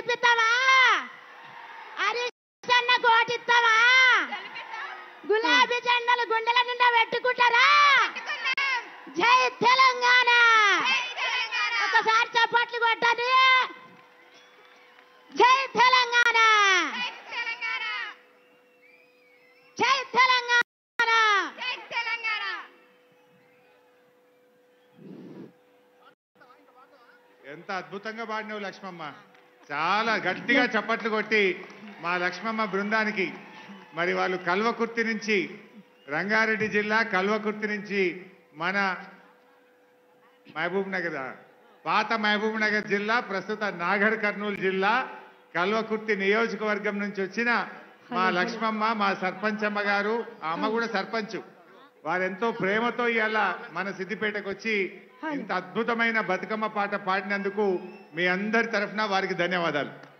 గెలిపిస్తావా హరీష్ అన్న కోటిస్తావా గులాబీ జెండలు గుండెల నిండా పెట్టుకుంటారా జై తెలంగాణ ఒకసారి చప్పట్లు కొట్టండి జై తెలంగాణ జై తెలంగాణ ఎంత అద్భుతంగా పాడినావు లక్ష్మమ్మ చాలా గట్టిగా చప్పట్లు కొట్టి మా లక్ష్మమ్మ బృందానికి మరి వాళ్ళు కల్వకుర్తి నుంచి రంగారెడ్డి జిల్లా కల్వకుర్తి నుంచి మన మహబూబ్ నగర్ పాత మహబూబ్ నగర్ జిల్లా ప్రస్తుత నాగర్ కర్నూలు జిల్లా కల్వకుర్తి నియోజకవర్గం నుంచి వచ్చిన మా లక్ష్మమ్మ మా సర్పంచ్ అమ్మ గారు ఆ అమ్మ కూడా సర్పంచ్ వారెంతో ప్రేమతో ఇవాళ మన సిద్దిపేటకు వచ్చి ఇంత అద్భుతమైన బతుకమ్మ పాట పాడినందుకు మీ అందరి తరఫున వారికి ధన్యవాదాలు